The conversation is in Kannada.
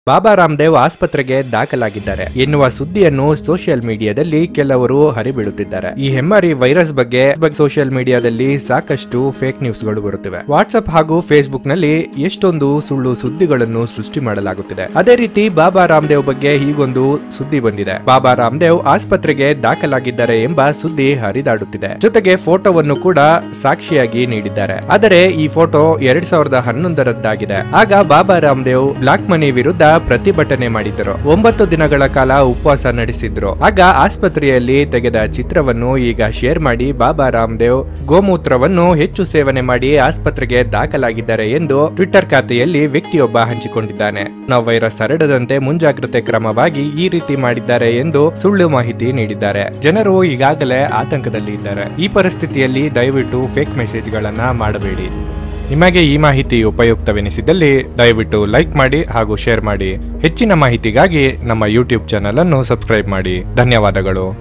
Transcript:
ಬಾಬಾ ರಾಮದೇವ್ ಆಸ್ಪತ್ರೆಗೆ ದಾಖಲಾಗಿದ್ದಾರೆ ಎನ್ನುವ ಸುದ್ದಿಯನ್ನು ಸೋಷಿಯಲ್ ಮೀಡಿಯಾದಲ್ಲಿ ಕೆಲವರು ಹರಿಬಿಡುತ್ತಿದ್ದಾರೆ ಈ ಹೆಮ್ಮಾರಿ ವೈರಸ್ ಬಗ್ಗೆ ಸೋಷಿಯಲ್ ಮೀಡಿಯಾದಲ್ಲಿ ಸಾಕಷ್ಟು ಫೇಕ್ ನ್ಯೂಸ್ಗಳು ಬರುತ್ತಿವೆ ವಾಟ್ಸ್ಆಪ್ ಹಾಗೂ ಫೇಸ್ಬುಕ್ ನಲ್ಲಿ ಎಷ್ಟೊಂದು ಸುಳ್ಳು ಸುದ್ದಿಗಳನ್ನು ಸೃಷ್ಟಿ ಮಾಡಲಾಗುತ್ತಿದೆ ಅದೇ ರೀತಿ ಬಾಬಾ ರಾಮದೇವ್ ಬಗ್ಗೆ ಹೀಗೊಂದು ಸುದ್ದಿ ಬಂದಿದೆ ಬಾಬಾ ರಾಮದೇವ್ ಆಸ್ಪತ್ರೆಗೆ ದಾಖಲಾಗಿದ್ದಾರೆ ಎಂಬ ಸುದ್ದಿ ಹರಿದಾಡುತ್ತಿದೆ ಜೊತೆಗೆ ಫೋಟೋವನ್ನು ಕೂಡ ಸಾಕ್ಷಿಯಾಗಿ ನೀಡಿದ್ದಾರೆ ಆದರೆ ಈ ಫೋಟೋ ಎರಡ್ ಸಾವಿರದ ಹನ್ನೊಂದರದ್ದಾಗಿದೆ ಆಗ ಬಾಬಾ ರಾಮದೇವ್ ಬ್ಲಾಕ್ ಮನಿ ವಿರುದ್ಧ ಪ್ರತಿಭಟನೆ ಮಾಡಿದ್ದರು ಒಂಬತ್ತು ದಿನಗಳ ಕಾಲ ಉಪವಾಸ ನಡೆಸಿದ್ರು ಆಗ ಆಸ್ಪತ್ರೆಯಲ್ಲಿ ತೆಗೆದ ಚಿತ್ರವನ್ನು ಈಗ ಶೇರ್ ಮಾಡಿ ಬಾಬಾ ರಾಮದೇವ್ ಗೋಮೂತ್ರವನ್ನು ಹೆಚ್ಚು ಸೇವನೆ ಮಾಡಿ ಆಸ್ಪತ್ರೆಗೆ ದಾಖಲಾಗಿದ್ದಾರೆ ಎಂದು ಟ್ವಿಟ್ಟರ್ ಖಾತೆಯಲ್ಲಿ ವ್ಯಕ್ತಿಯೊಬ್ಬ ಹಂಚಿಕೊಂಡಿದ್ದಾನೆ ನಾವು ವೈರಸ್ ಹರಡದಂತೆ ಮುಂಜಾಗ್ರತೆ ಕ್ರಮವಾಗಿ ಈ ರೀತಿ ಮಾಡಿದ್ದಾರೆ ಎಂದು ಸುಳ್ಳು ಮಾಹಿತಿ ನೀಡಿದ್ದಾರೆ ಜನರು ಈಗಾಗಲೇ ಆತಂಕದಲ್ಲಿ ಇದ್ದಾರೆ ಈ ಪರಿಸ್ಥಿತಿಯಲ್ಲಿ ದಯವಿಟ್ಟು ಫೇಕ್ ಮೆಸೇಜ್ಗಳನ್ನ ಮಾಡಬೇಡಿ ನಿಮಗೆ ಈ ಮಾಹಿತಿ ಉಪಯುಕ್ತವೆನಿಸಿದಲ್ಲಿ ದಯವಿಟ್ಟು ಲೈಕ್ ಮಾಡಿ ಹಾಗೂ ಶೇರ್ ಮಾಡಿ ಹೆಚ್ಚಿನ ಮಾಹಿತಿಗಾಗಿ ನಮ್ಮ ಯೂಟ್ಯೂಬ್ ಚಾನಲ್ ಅನ್ನು ಸಬ್ಸ್ಕ್ರೈಬ್ ಮಾಡಿ ಧನ್ಯವಾದಗಳು